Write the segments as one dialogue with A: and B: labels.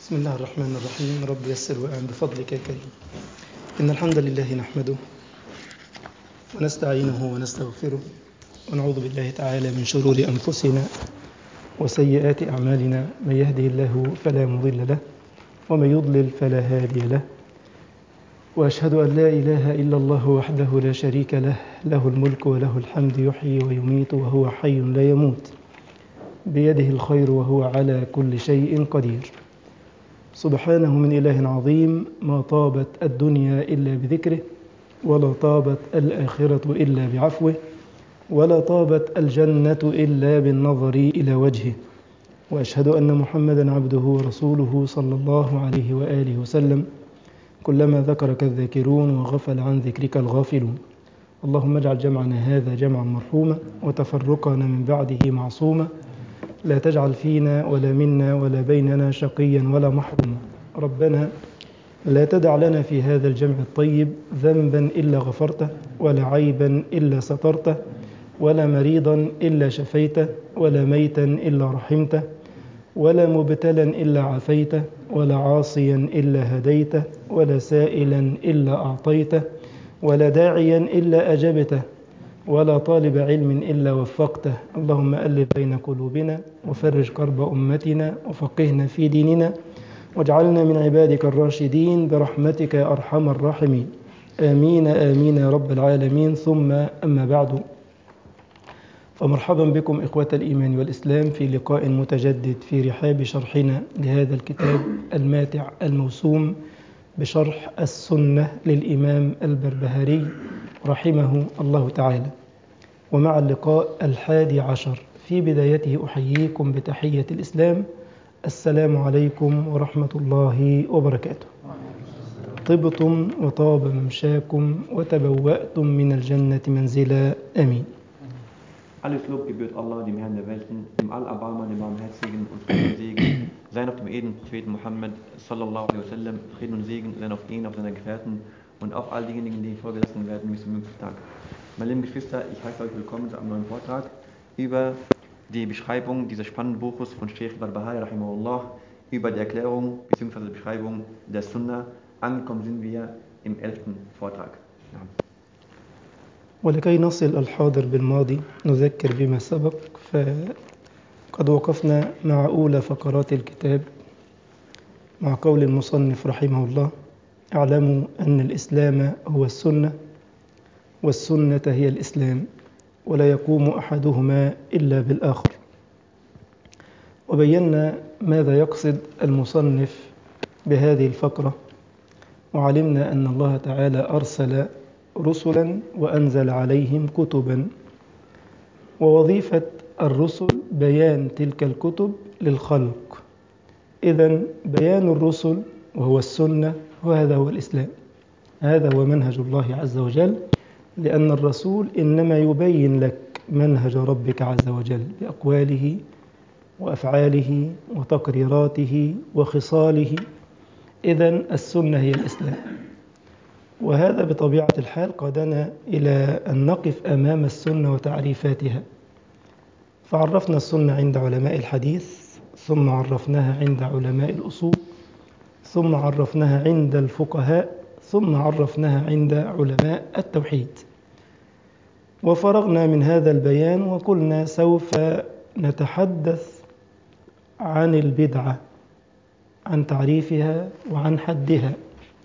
A: بسم الله الرحمن الرحيم رب يسر وأعن بفضلك يا كريم إن الحمد لله نحمده ونستعينه ونستغفره ونعوذ بالله تعالى من شرور أنفسنا وسيئات أعمالنا من يهده الله فلا مضل له ومن يضلل فلا هادي له وأشهد أن لا إله إلا الله وحده لا شريك له له الملك وله الحمد يحيي ويميت وهو حي لا يموت بيده الخير وهو على كل شيء قدير سبحانه من إله عظيم ما طابت الدنيا إلا بذكره ولا طابت الآخرة إلا بعفوه ولا طابت الجنة إلا بالنظر إلى وجهه وأشهد أن محمدا عبده ورسوله صلى الله عليه وآله وسلم كلما ذكرك الذاكرون وغفل عن ذكرك الغافلون اللهم اجعل جمعنا هذا جمعا مرحوما وتفرقنا من بعده معصوما لا تجعل فينا ولا منا ولا بيننا شقيا ولا محروما ربنا لا تدع لنا في هذا الجمع الطيب ذنبا إلا غفرته ولا عيبا إلا سترته ولا مريضا إلا شفيته ولا ميتا إلا رحمته ولا مبتلا إلا عافيته ولا عاصيا إلا هديته ولا سائلا إلا أعطيته ولا داعيا إلا أجبته ولا طالب علم إلا وفقته اللهم ألف بين قلوبنا وفرج كرب أمتنا وفقهنا في ديننا واجعلنا من عبادك الراشدين برحمتك يا أرحم الراحمين آمين آمين يا رب العالمين ثم أما بعد فمرحبا بكم إخوة الإيمان والإسلام في لقاء متجدد في رحاب شرحنا لهذا الكتاب الماتع الموسوم بشرح السنة للإمام البربهاري رحمه الله تعالى ومع اللقاء الحادي عشر في بدايته أحييكم بتحية الإسلام السلام عليكم ورحمة الله وبركاته طبتم وطاب ممشاكم وتبوأتم من الجنة منزلا آمين
B: Alles Lob gebührt Allah, dem Herrn der Welten, dem Allerbarmer, dem Barmherzigen und Frieden und Segen. Sein auf dem edlen Propheten Muhammad, sallallahu alaihi wasallam, Frieden und Segen, sein auf ihn, auf seine Gefährten und auf all diejenigen, die vorgelassen werden bis zum jüngsten Tag. Meine lieben Geschwister, ich heiße euch willkommen zu einem neuen Vortrag über die Beschreibung dieses spannenden Buches von Sheikh Barbahari, rahimahullah, über die Erklärung bzw. Beschreibung der Sunna. Angekommen sind wir im elften Vortrag. Ja.
A: ولكي نصل الحاضر بالماضي نذكر بما سبق فقد وقفنا مع أولى فقرات الكتاب مع قول المصنف رحمه الله اعلموا أن الإسلام هو السنة والسنة هي الإسلام ولا يقوم أحدهما إلا بالآخر وبينا ماذا يقصد المصنف بهذه الفقرة وعلمنا أن الله تعالى أرسل رسلا وأنزل عليهم كتبا ووظيفة الرسل بيان تلك الكتب للخلق إذا بيان الرسل وهو السنة وهذا هو الإسلام هذا هو منهج الله عز وجل لأن الرسول إنما يبين لك منهج ربك عز وجل بأقواله وأفعاله وتقريراته وخصاله إذا السنة هي الإسلام وهذا بطبيعة الحال قادنا إلى أن نقف أمام السنة وتعريفاتها فعرفنا السنة عند علماء الحديث ثم عرفناها عند علماء الأصول ثم عرفناها عند الفقهاء ثم عرفناها عند علماء التوحيد وفرغنا من هذا البيان وقلنا سوف نتحدث عن البدعة عن تعريفها وعن حدها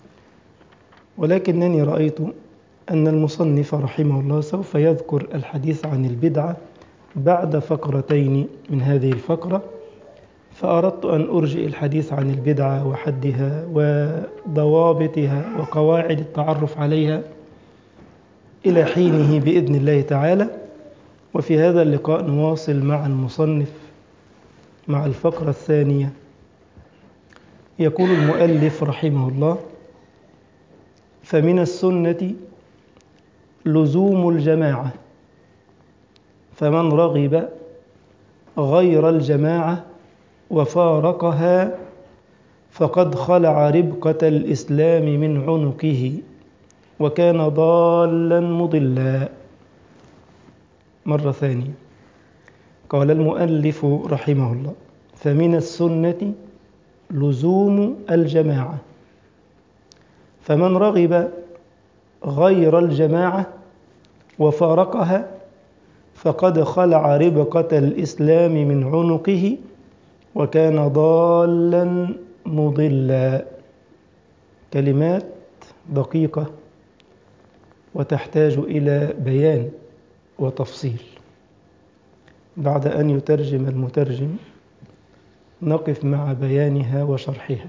A: ولكنني رأيت أن المصنف رحمه الله سوف يذكر الحديث عن البدعة بعد فقرتين من هذه الفقرة فأردت أن أرجئ الحديث عن البدعة وحدها وضوابطها وقواعد التعرف عليها إلى حينه بإذن الله تعالى وفي هذا اللقاء نواصل مع المصنف مع الفقرة الثانية يقول المؤلف رحمه الله فمن السنة لزوم الجماعة فمن رغب غير الجماعة وفارقها فقد خلع ربقة الإسلام من عنقه وكان ضالا مضلا مرة ثانية قال المؤلف رحمه الله فمن السنة لزوم الجماعة فمن رغب غير الجماعة وفارقها فقد خلع ربقة الإسلام من عنقه وكان ضالا مضلا كلمات دقيقة وتحتاج إلى بيان وتفصيل بعد أن يترجم المترجم نقف مع بيانها وشرحها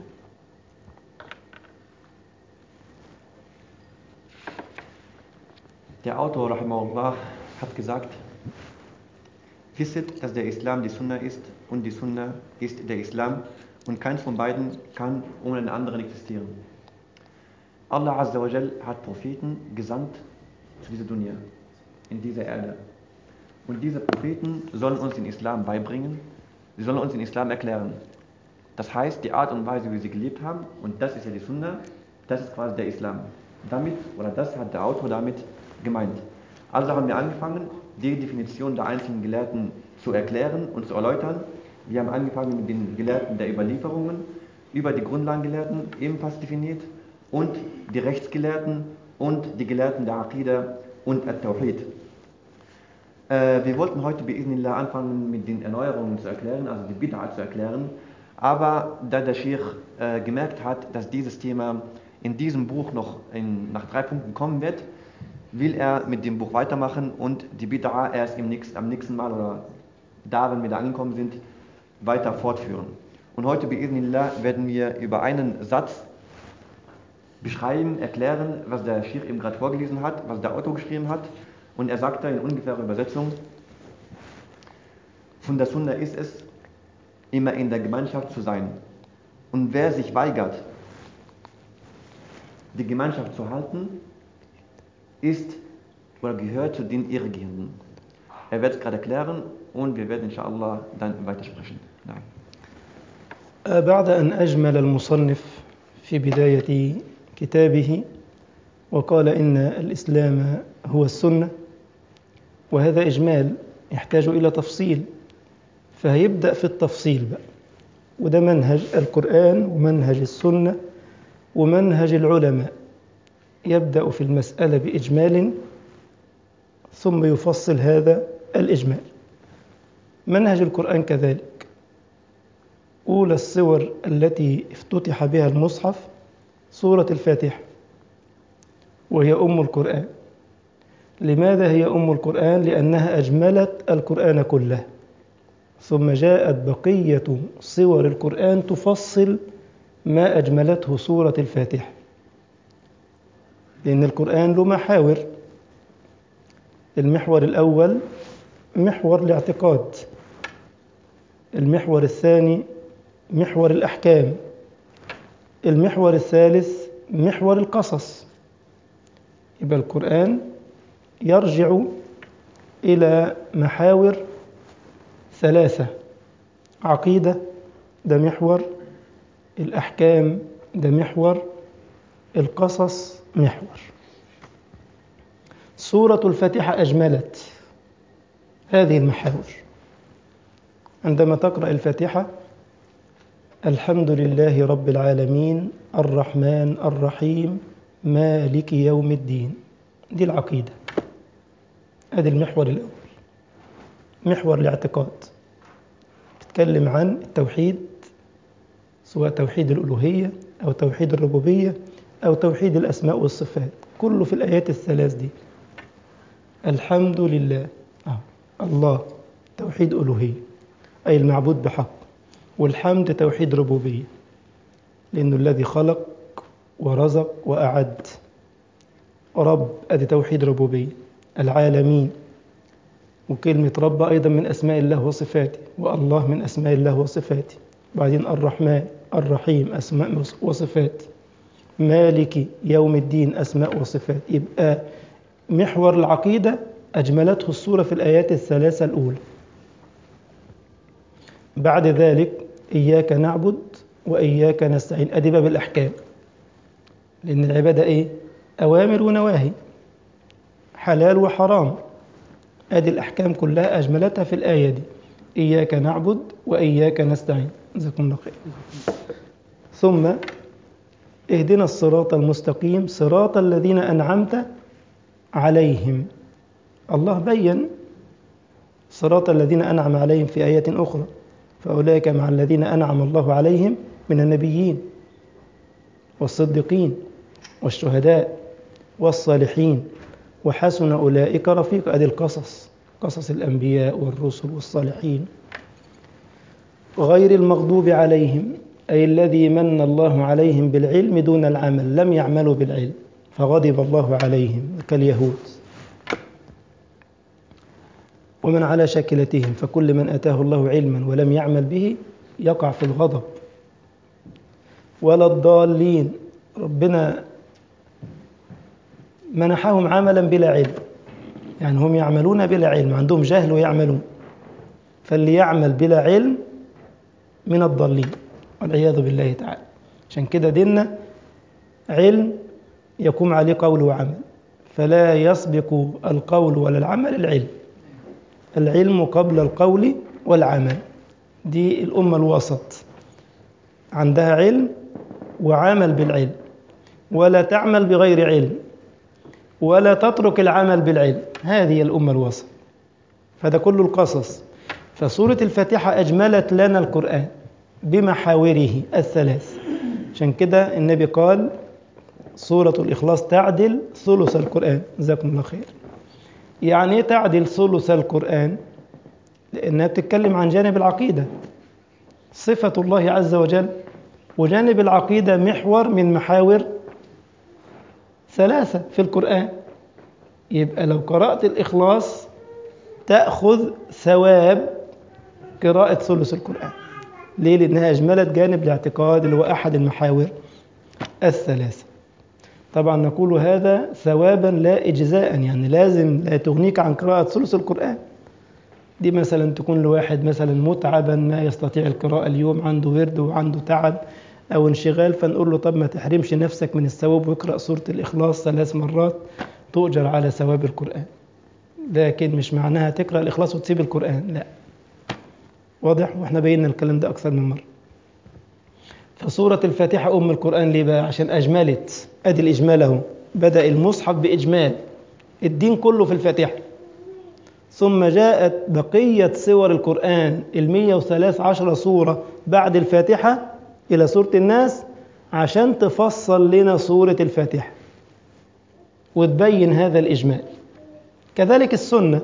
B: Der Autor, Rahimahullah, hat gesagt, wisset, dass der Islam die Sunna ist und die Sunna ist der Islam und keins von beiden kann ohne den anderen existieren. Allah Azza wa Jal hat Propheten gesandt zu dieser Dunya, in dieser Erde. Und diese Propheten sollen uns den Islam beibringen, sie sollen uns den Islam erklären. Das heißt, die Art und Weise, wie sie gelebt haben, und das ist ja die Sunna, das ist quasi der Islam. Damit, oder das hat der Autor damit gemeint. Also haben wir angefangen, die Definition der einzelnen Gelehrten zu erklären und zu erläutern. Wir haben angefangen mit den Gelehrten der Überlieferungen, über die Grundlagengelehrten ebenfalls definiert und die Rechtsgelehrten und die Gelehrten der Aqidah und At-Tawhid. Äh, wir wollten heute Bismillah anfangen mit den Erneuerungen zu erklären, also die Bid'a zu erklären, aber da der Sheikh äh, gemerkt hat, dass dieses Thema in diesem Buch noch in, nach drei Punkten kommen wird, will er mit dem Buch weitermachen und die Bid'a erst im nächsten, am nächsten Mal oder da, wenn wir da angekommen sind, weiter fortführen. Und heute, Bismillah, werden wir über einen Satz beschreiben, erklären, was der Sheikh eben gerade vorgelesen hat, was der Autor geschrieben hat. Und er sagt da in ungefährer Übersetzung, von der Sunna ist es, immer in der Gemeinschaft zu sein. Und wer sich weigert, die Gemeinschaft zu halten, ist oder gehört zu den Irregehenden. Er wird es gerade erklären und wir werden inshallah dann weitersprechen. Nein.
A: بعد أن أجمل المصنف في بداية كتابه وقال إن الإسلام هو السنة وهذا إجمال يحتاج إلى تفصيل فهيبدأ في التفصيل بقى وده منهج القرآن ومنهج السنة ومنهج العلماء يبدأ في المسألة بإجمال ثم يفصل هذا الإجمال منهج القرآن كذلك أولى الصور التي افتتح بها المصحف سورة الفاتحة وهي أم القرآن لماذا هي أم القرآن؟ لأنها أجملت القرآن كله ثم جاءت بقية صور القرآن تفصل ما أجملته سورة الفاتحة لأن القرآن له محاور المحور الأول محور الاعتقاد المحور الثاني محور الأحكام المحور الثالث محور القصص يبقى القرآن يرجع إلى محاور ثلاثة عقيدة ده محور الأحكام ده محور القصص محور سورة الفاتحة أجملت هذه المحاور عندما تقرأ الفاتحة الحمد لله رب العالمين الرحمن الرحيم مالك يوم الدين دي العقيدة هذا المحور الأول محور الاعتقاد تتكلم عن التوحيد سواء توحيد الألوهية أو توحيد الربوبية أو توحيد الأسماء والصفات كله في الآيات الثلاث دي الحمد لله آه. الله توحيد ألوهية أي المعبود بحق والحمد توحيد ربوبية لأنه الذي خلق ورزق وأعد رب أدي توحيد ربوبية العالمين وكلمة رب أيضا من أسماء الله وصفاته والله من أسماء الله وصفاته بعدين الرحمن الرحيم أسماء وصفات مالك يوم الدين أسماء وصفات يبقى محور العقيدة أجملته الصورة في الآيات الثلاثة الأولى بعد ذلك إياك نعبد وإياك نستعين أدي باب الأحكام لأن العبادة إيه؟ أوامر ونواهي حلال وحرام أدي الأحكام كلها أجملتها في الآية دي إياك نعبد وإياك نستعين جزاكم الله خير ثم اهدنا الصراط المستقيم صراط الذين أنعمت عليهم الله بين صراط الذين أنعم عليهم في آية أخرى فأولئك مع الذين أنعم الله عليهم من النبيين والصديقين والشهداء والصالحين وحسن أولئك رفيق أدي القصص قصص الأنبياء والرسل والصالحين غير المغضوب عليهم أي الذي من الله عليهم بالعلم دون العمل لم يعملوا بالعلم فغضب الله عليهم كاليهود ومن على شاكلتهم فكل من أتاه الله علما ولم يعمل به يقع في الغضب ولا الضالين ربنا منحهم عملا بلا علم يعني هم يعملون بلا علم عندهم جهل ويعملون فاللي يعمل بلا علم من الضالين والعياذ بالله تعالى عشان كده ديننا علم يقوم عليه قول وعمل فلا يسبق القول ولا العمل العلم العلم قبل القول والعمل دي الأمة الوسط عندها علم وعمل بالعلم ولا تعمل بغير علم ولا تترك العمل بالعلم هذه الأمة الوسط فده كل القصص فسورة الفاتحة أجملت لنا القرآن بمحاوره الثلاث عشان كده النبي قال سورة الإخلاص تعدل ثلث القرآن جزاكم الله خير يعني ايه تعدل ثلث القرآن لأنها بتتكلم عن جانب العقيدة صفة الله عز وجل وجانب العقيدة محور من محاور ثلاثة في القرآن يبقى لو قرأت الإخلاص تأخذ ثواب قراءة ثلث القرآن ليه؟ لأنها أجملت جانب الاعتقاد اللي هو أحد المحاور الثلاثة طبعا نقول هذا ثوابا لا إجزاء يعني لازم لا تغنيك عن قراءة ثلث القرآن دي مثلا تكون لواحد مثلا متعبا ما يستطيع القراءة اليوم عنده ورد وعنده تعب أو انشغال فنقول له طب ما تحرمش نفسك من الثواب واقرأ سورة الإخلاص ثلاث مرات تؤجر على ثواب القرآن لكن مش معناها تقرأ الإخلاص وتسيب القرآن لا واضح واحنا بينا الكلام ده أكثر من مرة فسورة الفاتحة أم القرآن ليه بقى عشان أجملت أدي الإجمال أهو بدأ المصحف بإجمال الدين كله في الفاتحة ثم جاءت بقية سور القرآن المية وثلاث عشر سورة بعد الفاتحة إلى سورة الناس عشان تفصل لنا سورة الفاتحة وتبين هذا الإجمال كذلك السنة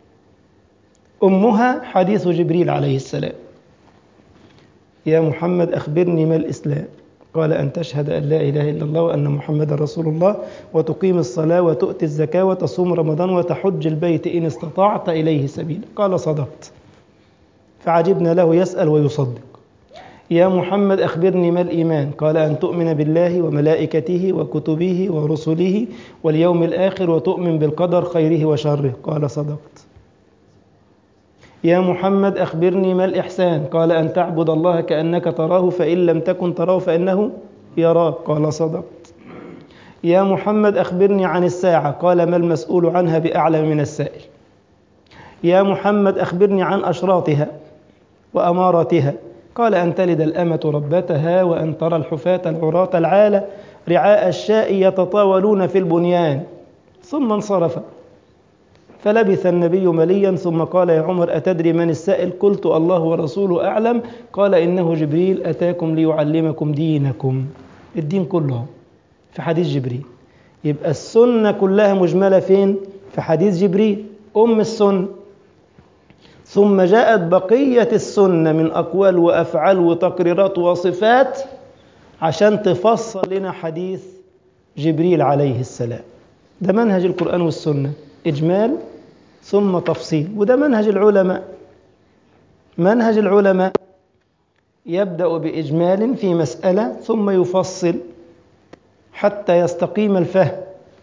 A: أمها حديث جبريل عليه السلام يا محمد أخبرني ما الإسلام قال أن تشهد أن لا إله إلا الله وأن محمد رسول الله وتقيم الصلاة وتؤتي الزكاة وتصوم رمضان وتحج البيت إن استطعت إليه سبيلا قال صدقت فعجبنا له يسأل ويصدق يا محمد أخبرني ما الإيمان قال أن تؤمن بالله وملائكته وكتبه ورسله واليوم الآخر وتؤمن بالقدر خيره وشره قال صدقت يا محمد أخبرني ما الإحسان قال أن تعبد الله كأنك تراه فإن لم تكن تراه فإنه يراك قال صدقت يا محمد أخبرني عن الساعة قال ما المسؤول عنها بأعلم من السائل يا محمد أخبرني عن أشراطها وأماراتها قال أن تلد الأمة ربتها وأن ترى الحفاة العراة العالة رعاء الشاء يتطاولون في البنيان ثم انصرف فلبث النبي مليا ثم قال يا عمر أتدري من السائل قلت الله ورسوله أعلم قال إنه جبريل أتاكم ليعلمكم دينكم الدين كله في حديث جبريل يبقى السنة كلها مجملة فين في حديث جبريل أم السنة ثم جاءت بقية السنة من أقوال وأفعال وتقريرات وصفات عشان تفصل لنا حديث جبريل عليه السلام ده منهج القرآن والسنة إجمال ثم تفصيل وده منهج العلماء منهج العلماء يبدأ بإجمال في مسألة ثم يفصل حتى يستقيم الفهم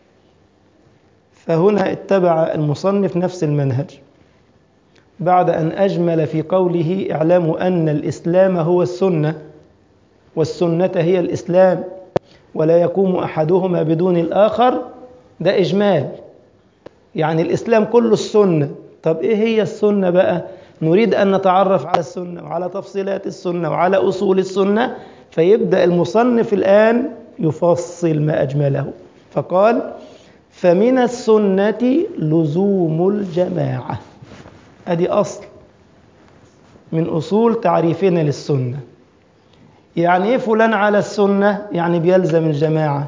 A: فهنا اتبع المصنف نفس المنهج بعد أن أجمل في قوله اعلموا أن الإسلام هو السنة والسنة هي الإسلام ولا يقوم أحدهما بدون الآخر ده إجمال يعني الإسلام كله السنة طب إيه هي السنة بقى نريد أن نتعرف على السنة وعلى تفصيلات السنة وعلى أصول السنة فيبدأ المصنف الآن يفصل ما أجمله فقال فمن السنة لزوم الجماعة أدي أصل من أصول تعريفنا للسنة يعني إيه فلان على السنة يعني بيلزم الجماعة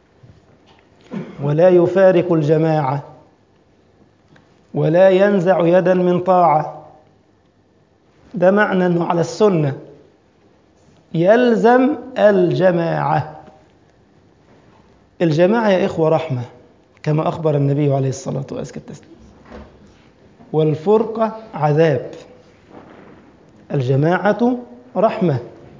A: ولا يفارق الجماعة ولا ينزع يدا من طاعة ده معنى أنه على السنة يلزم الجماعة الجماعة يا إخوة رحمة كما أخبر النبي عليه الصلاة والسلام والفرقة عذاب الجماعة رحمة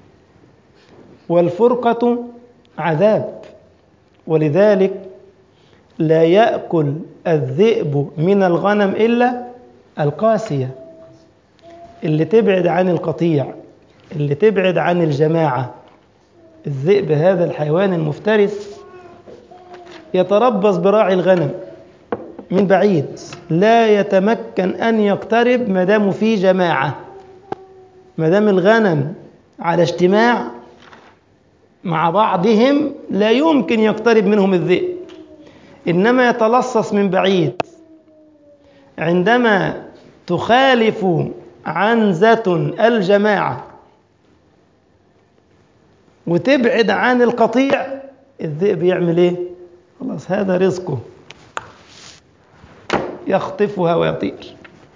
A: والفرقة عذاب ولذلك لا يأكل الذئب من الغنم إلا القاسية اللي تبعد عن القطيع اللي تبعد عن الجماعة الذئب هذا الحيوان المفترس يتربص براعي الغنم من بعيد لا يتمكن أن يقترب ما دام في جماعة ما دام الغنم على اجتماع مع بعضهم لا يمكن يقترب منهم الذئب إنما يتلصص من بعيد عندما تخالف عنزة الجماعة وتبعد عن القطيع الذئب يعمل ايه خلاص هذا رزقه يخطفها ويطير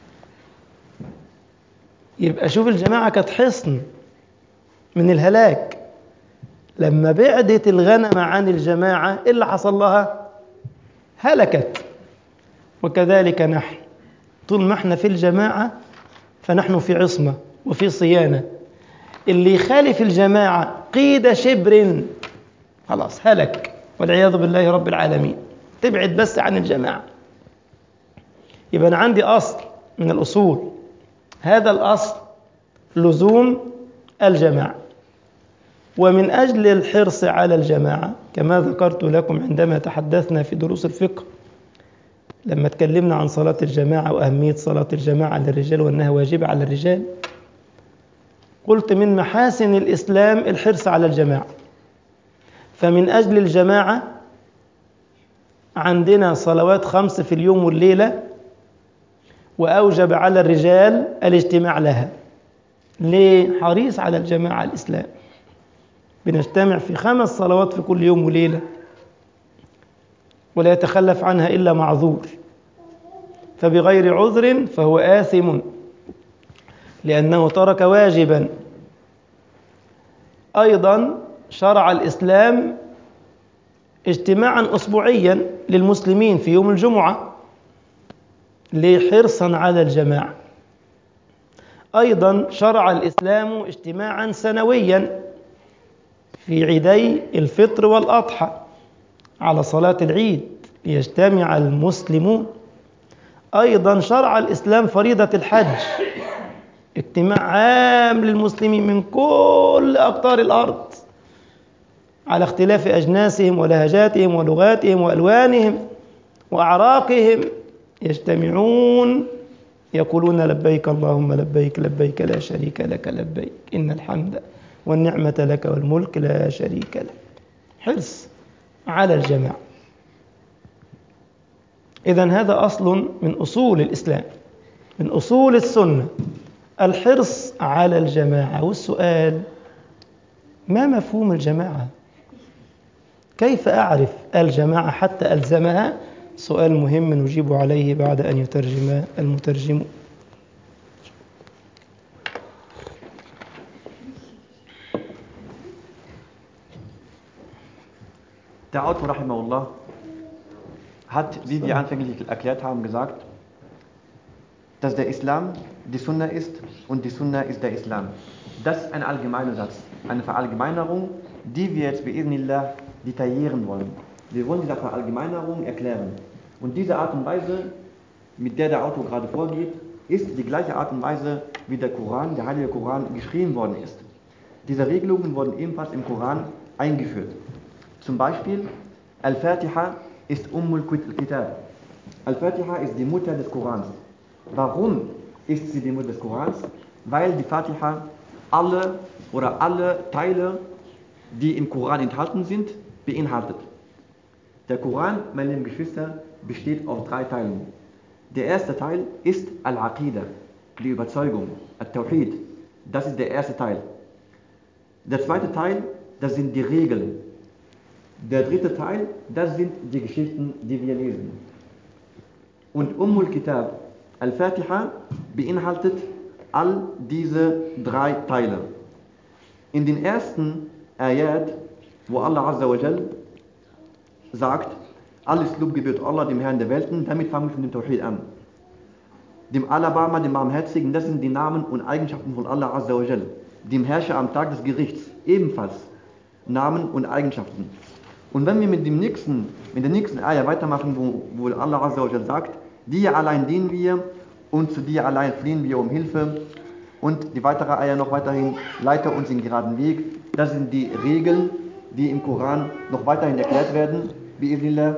A: يبقى شوف الجماعة كانت حصن من الهلاك لما بعدت الغنم عن الجماعة إيه اللي حصل لها هلكت وكذلك نحن طول ما احنا في الجماعة فنحن في عصمة وفي صيانة اللي يخالف الجماعة قيد شبر خلاص هلك والعياذ بالله رب العالمين تبعد بس عن الجماعة يبقى أنا عندي أصل من الأصول هذا الأصل لزوم الجماعة ومن أجل الحرص على الجماعة كما ذكرت لكم عندما تحدثنا في دروس الفقه لما تكلمنا عن صلاة الجماعة وأهمية صلاة الجماعة للرجال وأنها واجبة على الرجال قلت من محاسن الإسلام الحرص على الجماعة فمن أجل الجماعة عندنا صلوات خمس في اليوم والليلة وأوجب على الرجال الاجتماع لها ليه؟ حريص على الجماعة الإسلام بنجتمع في خمس صلوات في كل يوم وليلة ولا يتخلف عنها إلا معذور فبغير عذر فهو آثم لأنه ترك واجبا أيضا شرع الإسلام اجتماعا أسبوعيا للمسلمين في يوم الجمعة لحرصا على الجماعة أيضا شرع الإسلام اجتماعا سنويا في عيدي الفطر والأضحى على صلاة العيد ليجتمع المسلمون أيضا شرع الإسلام فريضة الحج اجتماع عام للمسلمين من كل أقطار الأرض على اختلاف أجناسهم ولهجاتهم ولغاتهم وألوانهم وأعراقهم يجتمعون يقولون لبيك اللهم لبيك لبيك لا شريك لك لبيك إن الحمد والنعمة لك والملك لا شريك لك حرص على الجماعة إذا هذا أصل من أصول الإسلام من أصول السنة الحرص على الجماعة والسؤال ما مفهوم الجماعة كيف أعرف الجماعة حتى ألزمها سؤال مهم نجيب عليه بعد أن يترجم المترجم
B: Der Autor, Rahimahullah, hat, wie wir anfänglich erklärt haben, gesagt, dass der Islam die Sunna ist und die Sunna ist der Islam. Das ist ein allgemeiner Satz, eine Verallgemeinerung, die wir jetzt bi'idhnillah detaillieren wollen. Wir wollen diese Verallgemeinerung erklären. Und diese Art und Weise, mit der der Autor gerade vorgeht, ist die gleiche Art und Weise, wie der Koran, der Heilige Koran, geschrieben worden ist. Diese Regelungen wurden ebenfalls im Koran eingeführt. Zum Beispiel, Al-Fatiha ist Ummul Kitab. Al-Fatiha ist die Mutter des Korans. Warum ist sie die Mutter des Korans, weil die Fatiha alle oder alle Teile, die im Koran enthalten sind, beinhaltet. Der Koran, meine lieben Geschwister, besteht aus drei Teilen. Der erste Teil ist Al-Aqidah, die Überzeugung, Al-Tawhid. Das ist der erste Teil. Der zweite Teil, das sind die Regeln. Der dritte Teil, das sind die Geschichten, die wir lesen. Und Ummul Kitab, Al-Fatiha, beinhaltet all diese drei Teile. In den ersten Ayat, wo Allah Azza wa Jal sagt, alles Lob gebührt Allah, dem Herrn der Welten, damit fangen wir mit dem Tawhid an. Dem Alabama, dem Barmherzigen, das sind die Namen und Eigenschaften von Allah Azza wa Jal. Dem Herrscher am Tag des Gerichts, ebenfalls Namen und Eigenschaften. Und wenn wir mit dem nächsten, mit der nächsten Ayah weitermachen, wo, wo Allah Azza wa Jal sagt, dir allein dienen wir und zu dir allein fliehen wir um Hilfe. Und die weitere Eier noch weiterhin, leite uns den geraden Weg. Das sind die Regeln, die im Koran noch weiterhin erklärt werden, wie Isillah.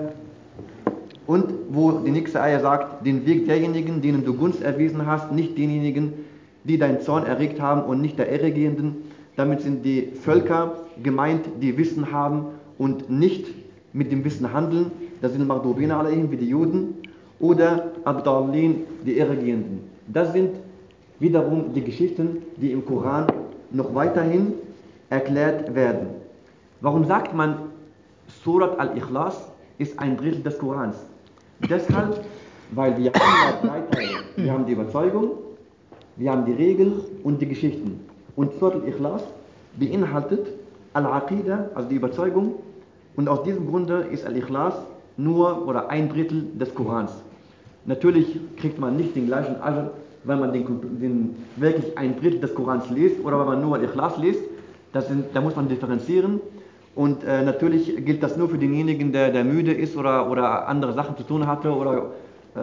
B: Und wo die nächste Eier sagt, den Weg derjenigen, denen du Gunst erwiesen hast, nicht denjenigen, die deinen Zorn erregt haben und nicht der Irregehenden. Damit sind die Völker gemeint, die Wissen haben und nicht mit dem Wissen handeln. Das sind Magdubina alaihim, wie die Juden oder Abdallin, die Irregehenden. Das sind wiederum die Geschichten, die im Koran noch weiterhin erklärt werden. Warum sagt man, Surat al-Ikhlas ist ein Drittel des Korans? Deshalb, weil wir haben ja drei Teile. Wir haben die Überzeugung, wir haben die Regeln und die Geschichten. Und Surat al-Ikhlas beinhaltet Al-Aqidah, also die Überzeugung. Und aus diesem Grunde ist Al-Ikhlas nur oder ein Drittel des Korans. Natürlich kriegt man nicht den gleichen Ajr, wenn man den, den, wirklich ein Drittel des Korans liest oder wenn man nur Al-Ikhlas liest. Das sind, da muss man differenzieren. Und äh, natürlich gilt das nur für denjenigen, der, der müde ist oder, oder andere Sachen zu tun hatte oder äh,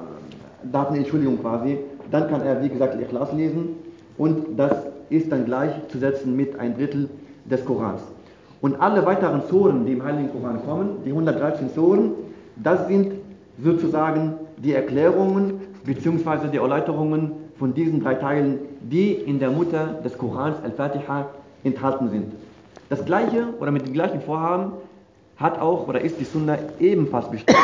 B: da hat eine Entschuldigung quasi. Dann kann er, wie gesagt, Al-Ikhlas lesen und das ist dann gleichzusetzen mit ein Drittel des Korans. Und alle weiteren Suren, die im Heiligen Koran kommen, die 113 Suren, das sind sozusagen die Erklärungen bzw. die Erläuterungen von diesen drei Teilen, die in der Mutter des Korans, Al-Fatiha, enthalten sind. Das gleiche oder mit dem gleichen Vorhaben hat auch oder ist die Sunna ebenfalls bestimmt.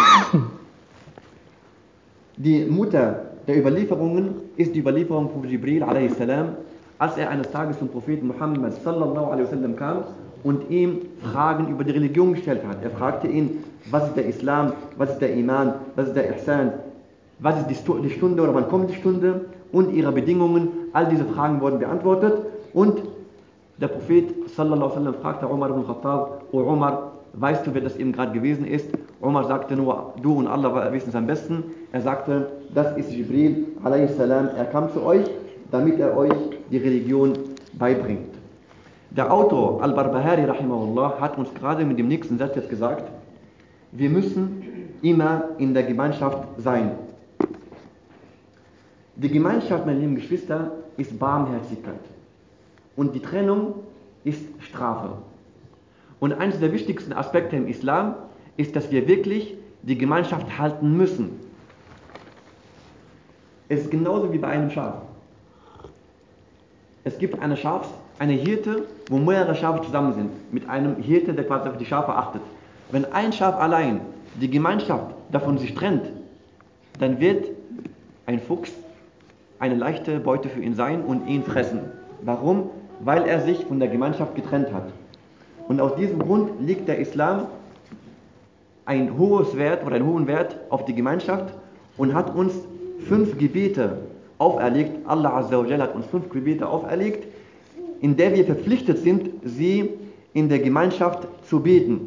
B: Die Mutter der Überlieferungen ist die Überlieferung von Jibril a.s., als er eines Tages zum Propheten Muhammad sallallahu alaihi wasallam kam und ihm Fragen über die Religion gestellt hat. Er fragte ihn, was ist der Islam, was ist der Iman, was ist der Ihsan, was ist die Stunde oder wann kommt die Stunde und ihre Bedingungen. All diese Fragen wurden beantwortet und der Prophet sallallahu alaihi wasallam fragte Umar ibn Khattab, O Umar, weißt du, wer das eben gerade gewesen ist? Umar sagte nur, du und Allah wissen es am besten. Er sagte, das ist Jibril a.s. Er kam zu euch, damit er euch die Religion beibringt. Der Autor Al-Barbahari rahimahullah hat uns gerade mit dem nächsten Satz jetzt gesagt, wir müssen immer in der Gemeinschaft sein. Die Gemeinschaft, meine lieben Geschwister, ist Barmherzigkeit. Und die Trennung ist Strafe. Und eines der wichtigsten Aspekte im Islam ist, dass wir wirklich die Gemeinschaft halten müssen. Es ist genauso wie bei einem Schaf. Es gibt eine Schafs, eine Hirte, wo mehrere Schafe zusammen sind, mit einem Hirte, der quasi auf die Schafe achtet. Wenn ein Schaf allein die Gemeinschaft davon sich trennt, dann wird ein Fuchs eine leichte Beute für ihn sein und ihn fressen. Warum? Weil er sich von der Gemeinschaft getrennt hat. Und aus diesem Grund legt der Islam ein hohes Wert oder einen hohen Wert auf die Gemeinschaft und hat uns fünf Gebete auferlegt. Allah Azza wa hat uns fünf Gebete auferlegt, in der wir verpflichtet sind, sie in der Gemeinschaft zu beten.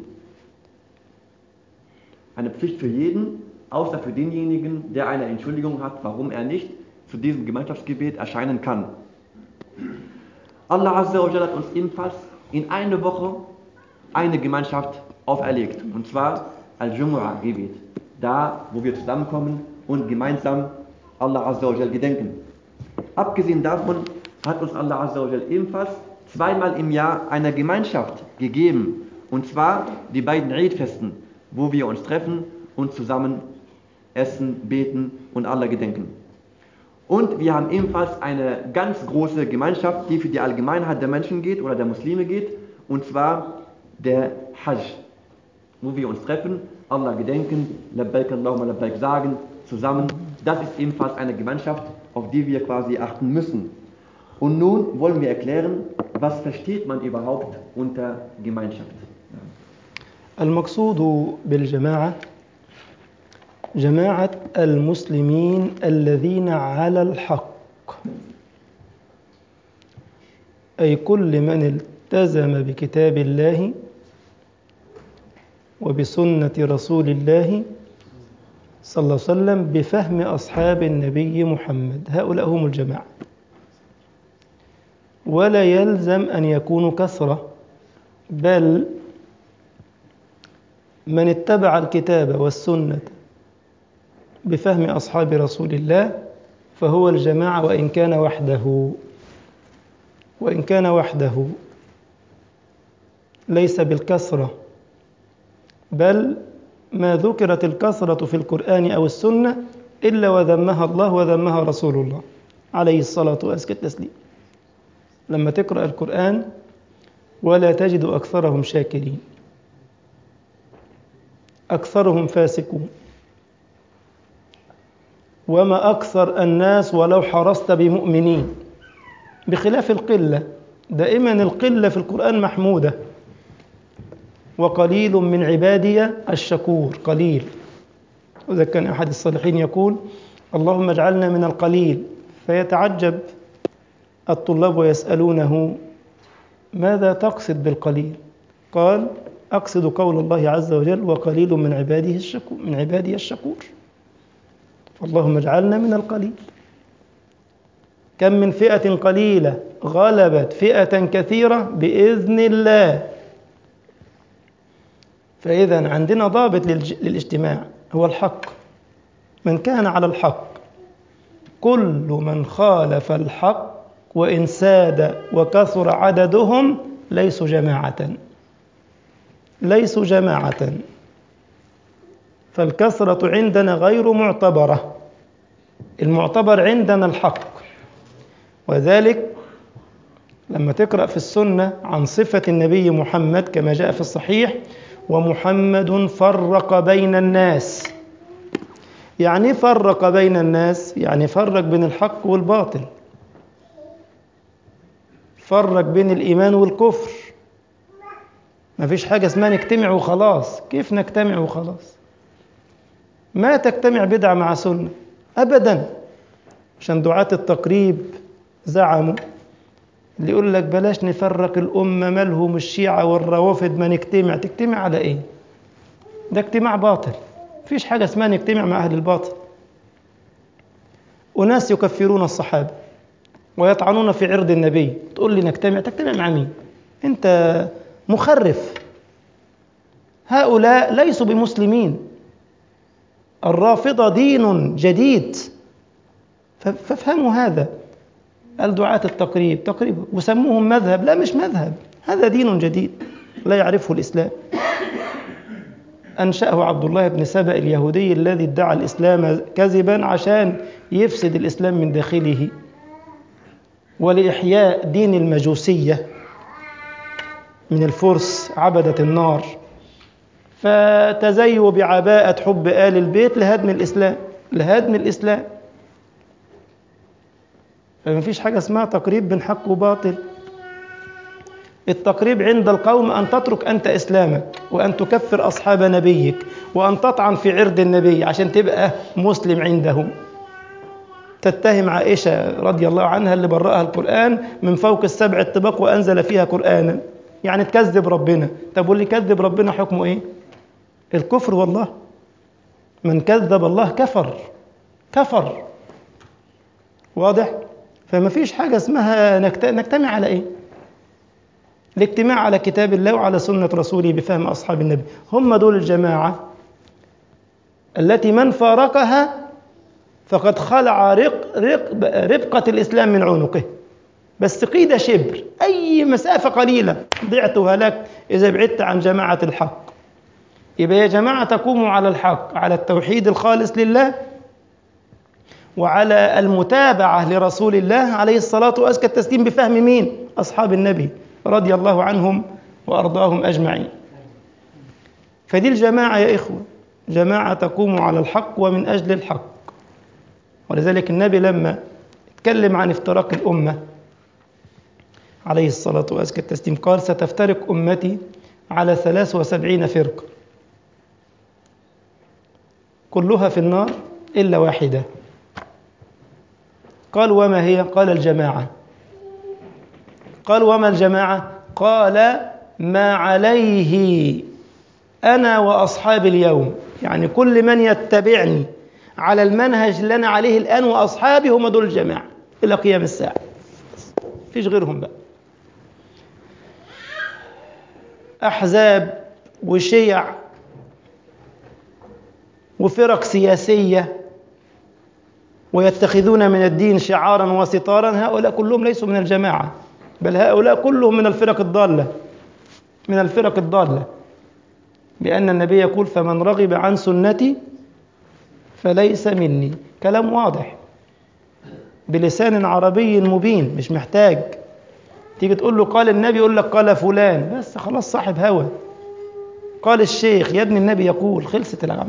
B: Eine Pflicht für jeden, außer für denjenigen, der eine Entschuldigung hat, warum er nicht zu diesem Gemeinschaftsgebet erscheinen kann. Allah Azza wa hat uns ebenfalls in einer Woche eine Gemeinschaft auferlegt. Und zwar Al-Jumu'ah-Gebet. Da, wo wir zusammenkommen und gemeinsam Allah Azza wa gedenken. Abgesehen davon hat uns Allah Azza wa ebenfalls zweimal im Jahr eine Gemeinschaft gegeben. Und zwar die beiden Eid-Festen, wo wir uns treffen und zusammen essen, beten und Allah gedenken. Und wir haben ebenfalls eine ganz große Gemeinschaft, die für die Allgemeinheit der Menschen geht oder der Muslime geht, und zwar der Hajj, wo wir uns treffen, Allah gedenken, Labbaik Allahumma Labbaik sagen, zusammen. Das ist ebenfalls eine Gemeinschaft, auf die wir quasi achten müssen. Und nun wollen wir erklären, was versteht man überhaupt unter Gemeinschaft.
A: المقصود بالجماعة جماعة المسلمين الذين على الحق أي كل من التزم بكتاب الله وبسنة رسول الله صلى الله عليه وسلم بفهم أصحاب النبي محمد هؤلاء هم الجماعة ولا يلزم أن يكونوا كثرة بل من اتبع الكتاب والسنة بفهم أصحاب رسول الله فهو الجماعة وإن كان وحده وإن كان وحده ليس بالكثرة بل ما ذكرت الكثرة في القرآن أو السنة إلا وذمها الله وذمها رسول الله عليه الصلاة وأزكى التسليم لما تقرأ القرآن ولا تجد أكثرهم شاكرين أكثرهم فاسقون وما أكثر الناس ولو حرصت بمؤمنين بخلاف القلة دائما القلة في القرآن محمودة وقليل من عبادي الشكور قليل وإذا كان أحد الصالحين يقول اللهم اجعلنا من القليل فيتعجب الطلاب ويسألونه ماذا تقصد بالقليل قال أقصد قول الله عز وجل وقليل من عباده الشكور من عبادي الشكور فاللهم اجعلنا من القليل كم من فئة قليلة غلبت فئة كثيرة بإذن الله فإذا عندنا ضابط للاجتماع هو الحق من كان على الحق كل من خالف الحق وإن ساد وكثر عددهم ليسوا جماعة ليسوا جماعة فالكثرة عندنا غير معتبرة المعتبر عندنا الحق وذلك لما تقرأ في السنة عن صفة النبي محمد كما جاء في الصحيح ومحمد فرق بين الناس يعني فرق بين الناس يعني فرق بين الحق والباطل فرق بين الإيمان والكفر ما فيش حاجة اسمها نجتمع وخلاص كيف نجتمع وخلاص ما تجتمع بدعة مع سنة أبدا عشان دعاة التقريب زعموا اللي يقول لك بلاش نفرق الأمة مالهم الشيعة والروافد ما نجتمع تجتمع على إيه ده اجتماع باطل فيش حاجة اسمها نجتمع مع أهل الباطل وناس يكفرون الصحابة ويطعنون في عرض النبي تقول لي نجتمع تجتمع مع مين أنت مخرف هؤلاء ليسوا بمسلمين الرافضة دين جديد فافهموا هذا الدعاة التقريب تقريبا وسموهم مذهب لا مش مذهب هذا دين جديد لا يعرفه الإسلام أنشأه عبد الله بن سبأ اليهودي الذي ادعى الإسلام كذبا عشان يفسد الإسلام من داخله ولإحياء دين المجوسية من الفرس عبدة النار فتزيوا بعباءة حب آل البيت لهدم الإسلام لهدم الإسلام فما فيش حاجة اسمها تقريب بين حق وباطل التقريب عند القوم أن تترك أنت إسلامك وأن تكفر أصحاب نبيك وأن تطعن في عرض النبي عشان تبقى مسلم عندهم تتهم عائشة رضي الله عنها اللي برأها القرآن من فوق السبع الطباق وأنزل فيها قرآنا يعني تكذب ربنا طب واللي كذب ربنا حكمه إيه الكفر والله من كذب الله كفر كفر واضح فما فيش حاجة اسمها نجتمع على إيه الاجتماع على كتاب الله وعلى سنة رسوله بفهم أصحاب النبي هم دول الجماعة التي من فارقها فقد خلع رق رق ربقة الإسلام من عنقه بس قيد شبر أي مسافة قليلة ضعتها لك إذا بعدت عن جماعة الحق يبقى يا جماعة تقوموا على الحق على التوحيد الخالص لله وعلى المتابعة لرسول الله عليه الصلاة وأزكى التسليم بفهم مين؟ أصحاب النبي رضي الله عنهم وأرضاهم أجمعين فدي الجماعة يا إخوة جماعة تقوم على الحق ومن أجل الحق ولذلك النبي لما اتكلم عن افتراق الأمة عليه الصلاة وأزكى التسليم قال ستفترق أمتي على ثلاث وسبعين فرقة كلها في النار إلا واحدة قال وما هي قال الجماعة قال وما الجماعة قال ما عليه أنا وأصحابي اليوم يعني كل من يتبعني على المنهج اللي أنا عليه الآن وأصحابي هم دول الجماعة إلى قيام الساعة فيش غيرهم بقى أحزاب وشيع وفرق سياسية ويتخذون من الدين شعارا وستارا هؤلاء كلهم ليسوا من الجماعة بل هؤلاء كلهم من الفرق الضالة من الفرق الضالة لأن النبي يقول فمن رغب عن سنتي فليس مني كلام واضح بلسان عربي مبين مش محتاج تيجي تقول له قال النبي يقول لك قال فلان بس خلاص صاحب هوى قال الشيخ يا ابن النبي يقول خلصت العم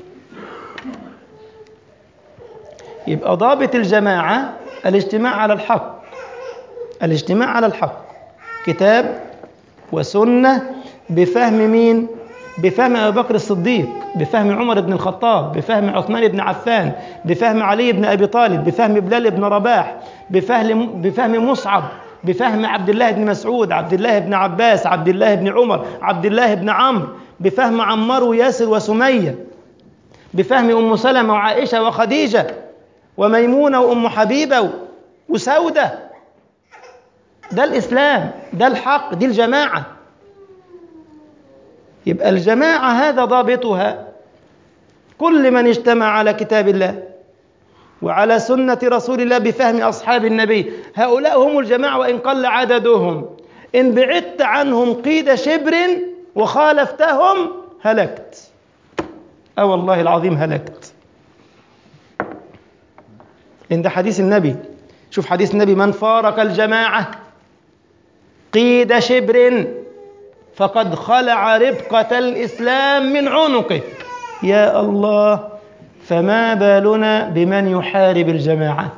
A: يبقى ضابط الجماعة الاجتماع على الحق الاجتماع على الحق كتاب وسنة بفهم مين؟ بفهم أبي بكر الصديق بفهم عمر بن الخطاب بفهم عثمان بن عفان بفهم علي بن أبي طالب بفهم بلال بن رباح بفهم, بفهم مصعب بفهم عبد الله بن مسعود عبد الله بن عباس عبد الله بن عمر عبد الله بن عمرو بفهم عمار وياسر وسمية بفهم أم سلمة وعائشة وخديجة وميمونة وأم حبيبة وسودة ده الإسلام ده الحق دي الجماعة يبقى الجماعة هذا ضابطها كل من اجتمع على كتاب الله وعلى سنة رسول الله بفهم أصحاب النبي هؤلاء هم الجماعة وإن قل عددهم إن بعدت عنهم قيد شبر وخالفتهم هلكت أو والله العظيم هلكت إن ده حديث النبي شوف حديث النبي من فارق الجماعة قيد شبر فقد خلع ربقة الإسلام من عنقه يا الله فما بالنا بمن يحارب الجماعة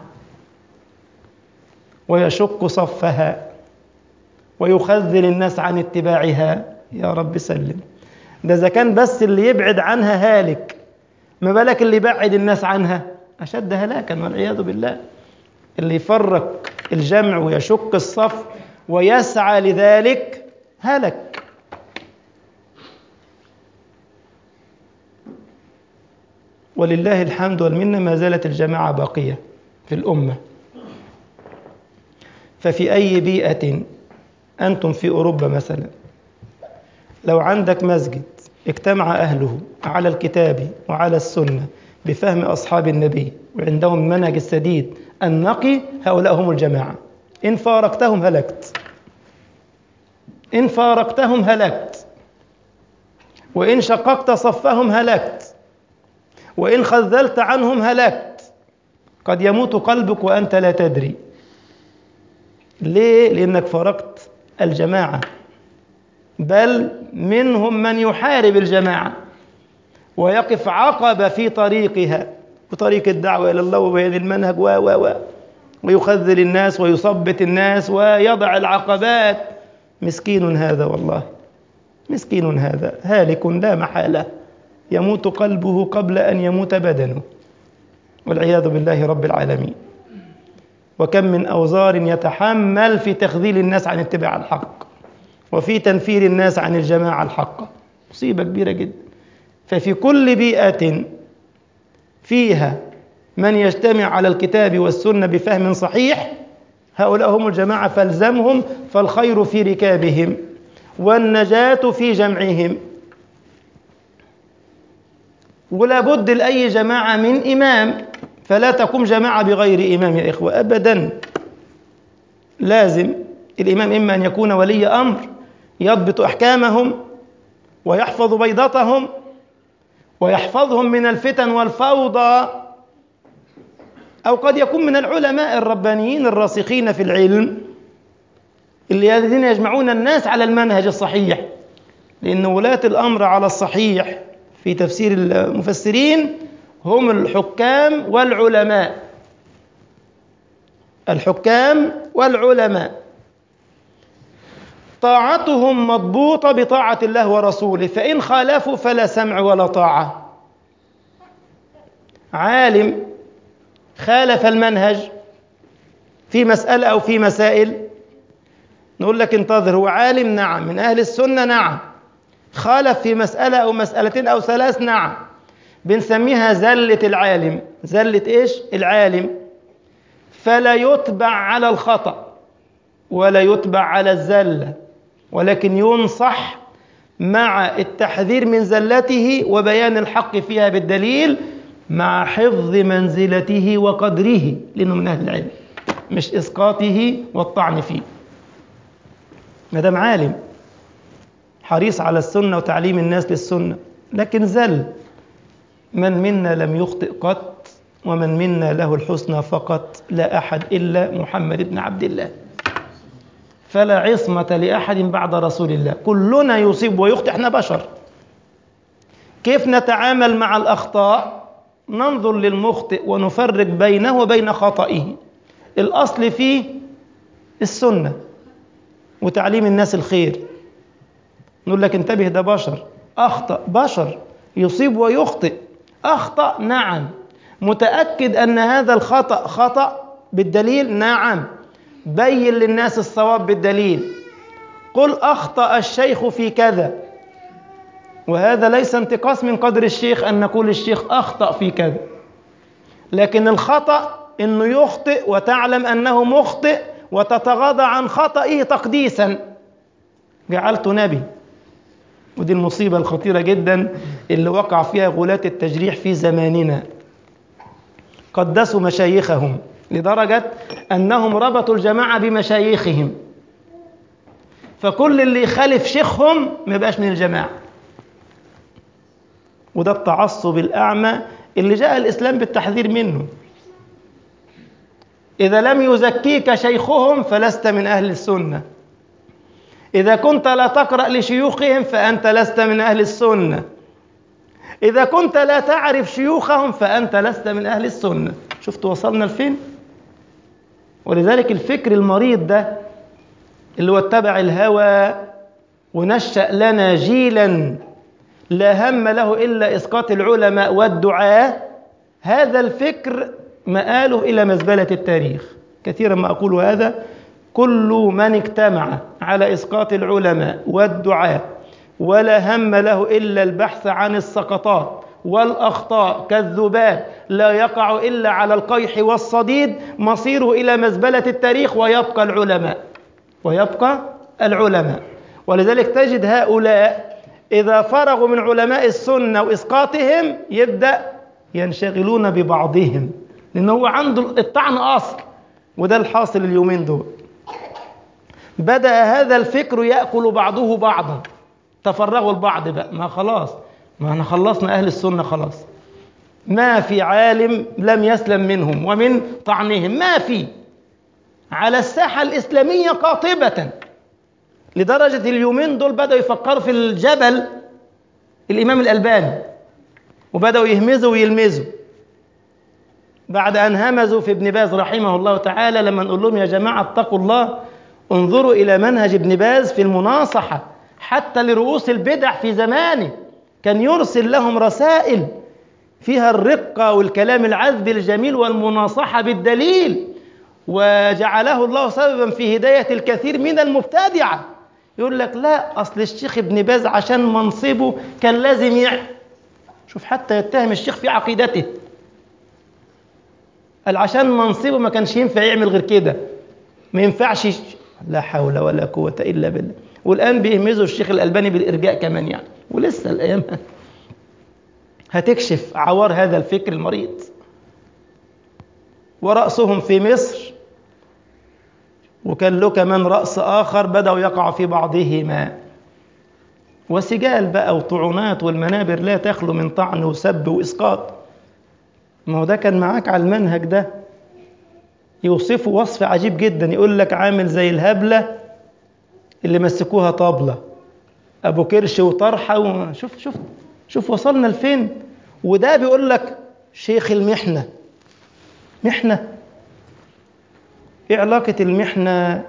A: ويشق صفها ويخذل الناس عن اتباعها يا رب سلم ده إذا كان بس اللي يبعد عنها هالك ما بالك اللي يبعد الناس عنها أشد هلاكا والعياذ بالله اللي يفرق الجمع ويشق الصف ويسعى لذلك هلك ولله الحمد والمنة ما زالت الجماعة باقية في الأمة ففي أي بيئة أنتم في أوروبا مثلا لو عندك مسجد اجتمع أهله على الكتاب وعلى السنة بفهم أصحاب النبي وعندهم منهج السديد النقي هؤلاء هم الجماعة إن فارقتهم هلكت إن فارقتهم هلكت وإن شققت صفهم هلكت وإن خذلت عنهم هلكت قد يموت قلبك وأنت لا تدري ليه؟ لأنك فارقت الجماعة بل منهم من يحارب الجماعة ويقف عقبة في طريقها وطريق الدعوة إلى الله وبيان المنهج و و و ويخذل الناس ويثبت الناس ويضع العقبات مسكين هذا والله مسكين هذا هالك لا محالة يموت قلبه قبل أن يموت بدنه والعياذ بالله رب العالمين وكم من أوزار يتحمل في تخذيل الناس عن اتباع الحق وفي تنفير الناس عن الجماعة الحقة مصيبة كبيرة جدا ففي كل بيئة فيها من يجتمع على الكتاب والسنة بفهم صحيح هؤلاء هم الجماعة فالزمهم فالخير في ركابهم والنجاة في جمعهم ولا بد لأي جماعة من إمام فلا تقوم جماعة بغير إمام يا إخوة أبدا لازم الإمام إما أن يكون ولي أمر يضبط أحكامهم ويحفظ بيضتهم ويحفظهم من الفتن والفوضى أو قد يكون من العلماء الربانيين الراسخين في العلم اللي الذين يجمعون الناس على المنهج الصحيح لأن ولاة الأمر على الصحيح في تفسير المفسرين هم الحكام والعلماء الحكام والعلماء طاعتهم مضبوطة بطاعة الله ورسوله فإن خالفوا فلا سمع ولا طاعة عالم خالف المنهج في مسألة أو في مسائل نقول لك انتظر هو عالم نعم من أهل السنة نعم خالف في مسألة أو مسألتين أو ثلاث نعم بنسميها زلة العالم زلة إيش العالم فلا يتبع على الخطأ ولا يتبع على الزلة ولكن ينصح مع التحذير من زلته وبيان الحق فيها بالدليل مع حفظ منزلته وقدره لأنه من أهل العلم مش إسقاطه والطعن فيه ما دام عالم حريص على السنة وتعليم الناس للسنة لكن زل من منا لم يخطئ قط ومن منا له الحسنى فقط لا أحد إلا محمد بن عبد الله فلا عصمة لأحد بعد رسول الله كلنا يصيب ويخطئ احنا بشر كيف نتعامل مع الأخطاء ننظر للمخطئ ونفرق بينه وبين خطئه الأصل فيه السنة وتعليم الناس الخير نقول لك انتبه ده بشر أخطأ بشر يصيب ويخطئ أخطأ نعم متأكد أن هذا الخطأ خطأ بالدليل نعم بين للناس الصواب بالدليل قل أخطأ الشيخ في كذا وهذا ليس انتقاص من قدر الشيخ أن نقول الشيخ أخطأ في كذا لكن الخطأ أنه يخطئ وتعلم أنه مخطئ وتتغاضى عن خطئه تقديسا جعلت نبي ودي المصيبة الخطيرة جدا اللي وقع فيها غلاة التجريح في زماننا قدسوا مشايخهم لدرجة أنهم ربطوا الجماعة بمشايخهم فكل اللي يخالف شيخهم ما يبقاش من الجماعة وده التعصب الأعمى اللي جاء الإسلام بالتحذير منه إذا لم يزكيك شيخهم فلست من أهل السنة إذا كنت لا تقرأ لشيوخهم فأنت لست من أهل السنة إذا كنت لا تعرف شيوخهم فأنت لست من أهل السنة شفت وصلنا لفين ولذلك الفكر المريض ده اللي هو اتبع الهوى ونشأ لنا جيلا لا هم له إلا إسقاط العلماء والدعاء هذا الفكر مآله إلى مزبلة التاريخ كثيرا ما أقول هذا كل من اجتمع على إسقاط العلماء والدعاء ولا هم له إلا البحث عن السقطات والأخطاء كالذباب لا يقع إلا على القيح والصديد مصيره إلى مزبلة التاريخ ويبقى العلماء ويبقى العلماء ولذلك تجد هؤلاء إذا فرغوا من علماء السنة وإسقاطهم يبدأ ينشغلون ببعضهم لأنه هو عنده الطعن أصل وده الحاصل اليومين دول بدأ هذا الفكر يأكل بعضه بعضا تفرغوا البعض بقى ما خلاص ما احنا خلصنا أهل السنة خلاص ما في عالم لم يسلم منهم ومن طعنهم ما في على الساحة الإسلامية قاطبة لدرجة اليومين دول بدأوا يفكروا في الجبل الإمام الألباني وبدأوا يهمزوا ويلمزوا بعد أن همزوا في ابن باز رحمه الله تعالى لما نقول لهم يا جماعة اتقوا الله انظروا إلى منهج ابن باز في المناصحة حتى لرؤوس البدع في زمانه كان يرسل لهم رسائل فيها الرقة والكلام العذب الجميل والمناصحة بالدليل وجعله الله سببا في هداية الكثير من المبتدعة يقول لك لا أصل الشيخ ابن باز عشان منصبه كان لازم يع شوف حتى يتهم الشيخ في عقيدته قال عشان منصبه ما كانش ينفع يعمل غير كده ما ينفعش لا حول ولا قوة إلا بالله والآن بيهمزوا الشيخ الألباني بالإرجاء كمان يعني ولسه الأيام هتكشف عوار هذا الفكر المريض ورأسهم في مصر وكان له كمان رأس آخر بدأوا يقعوا في بعضهما وسجال بقى وطعنات والمنابر لا تخلو من طعن وسب وإسقاط ما هو ده كان معاك على المنهج ده يوصفه وصف عجيب جدا يقول لك عامل زي الهبلة اللي مسكوها طابلة أبو كرش وطرحة و... شوف شوف شوف وصلنا لفين وده بيقول لك شيخ المحنة محنة ايه علاقة المحنة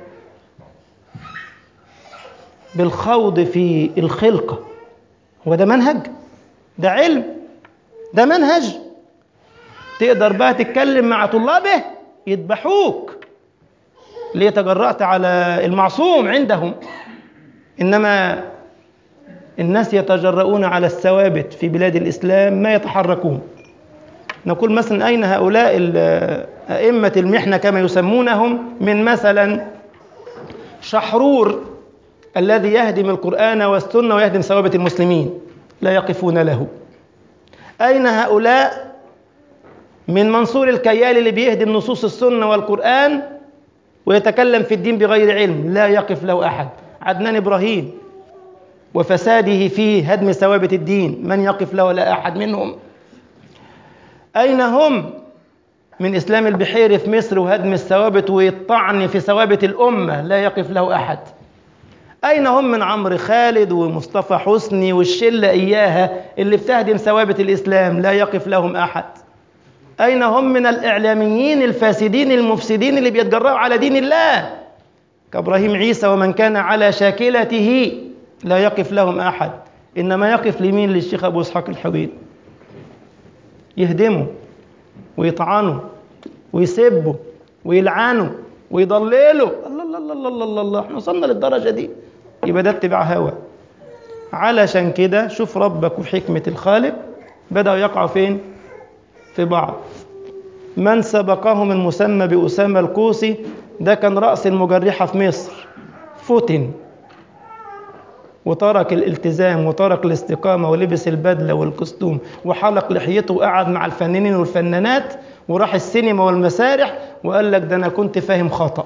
A: بالخوض في الخلقة هو ده منهج ده علم ده منهج تقدر بقى تتكلم مع طلابه يذبحوك ليه تجرأت على المعصوم عندهم إنما الناس يتجرؤون على الثوابت في بلاد الإسلام ما يتحركون نقول مثلا أين هؤلاء أئمة المحنة كما يسمونهم من مثلا شحرور الذي يهدم القرآن والسنة ويهدم ثوابت المسلمين لا يقفون له أين هؤلاء من منصور الكيال اللي بيهدم نصوص السنة والقرآن ويتكلم في الدين بغير علم لا يقف له أحد عدنان إبراهيم وفساده في هدم ثوابت الدين من يقف له لا أحد منهم أين هم من إسلام البحيري في مصر وهدم الثوابت والطعن في ثوابت الأمة لا يقف له أحد أين هم من عمرو خالد ومصطفى حسني والشلة إياها اللي بتهدم ثوابت الإسلام لا يقف لهم أحد أين هم من الإعلاميين الفاسدين المفسدين اللي بيتجرأوا على دين الله كإبراهيم عيسى ومن كان على شاكلته لا يقف لهم أحد إنما يقف لمين للشيخ أبو إسحاق الحويل يهدموا ويطعنوا ويسبوا ويلعنوا ويضللوا الله الله الله الله الله الله احنا وصلنا للدرجة دي يبقى ده اتباع هوى علشان كده شوف ربك وحكمة الخالق بدأوا يقعوا فين في بعض من سبقهم المسمى بأسامة الكوسي ده كان رأس المجرحة في مصر فتن وترك الالتزام وترك الاستقامة ولبس البدلة والكستوم وحلق لحيته وقعد مع الفنانين والفنانات وراح السينما والمسارح وقال لك ده أنا كنت فاهم خطأ